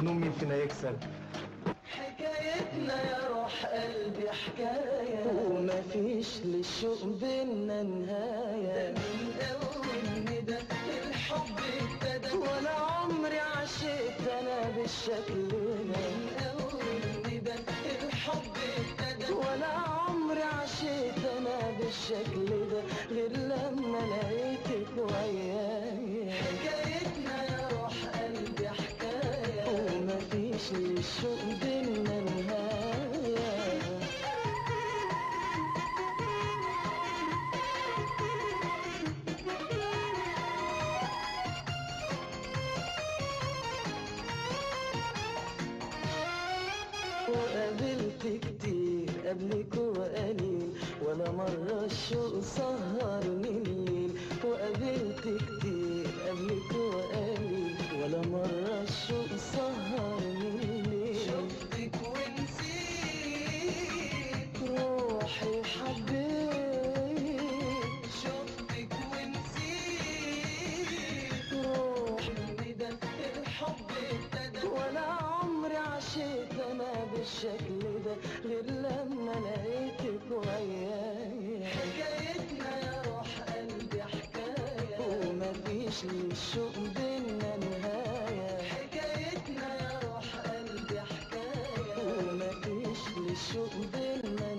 الجنون مين فينا يكسب حكايتنا يا روح قلبي حكاية ومفيش للشوق بينا نهاية من أول ندى الحب ابتدى ولا عمري عشقت أنا بالشكل ده من أول ندى الحب ابتدى ولا عمري عشقت أنا بالشكل ده غير لما لقيتك وياي حكايتنا يا روح قلبي حكاية ومفيش للشوق بينا نهاية وقابلت كتير قبلك وقليل ولا مرة الشوق سهرني الليل وقابلت كتير قبلك وقليل ولا مرة الشوق سهرني الليل شفتك ونسيت روحي حبيت شفتك ونسيت روحي ندى الحب ابتدى ولا عمري عشيت انا بالشكل ده غير لما لقيتك وياي حكايتنا يا روح قلبي حكاية ومفيش للشوق بينا نهاية حكايتنا يا روح قلبي حكاية ومفيش للشوق بينا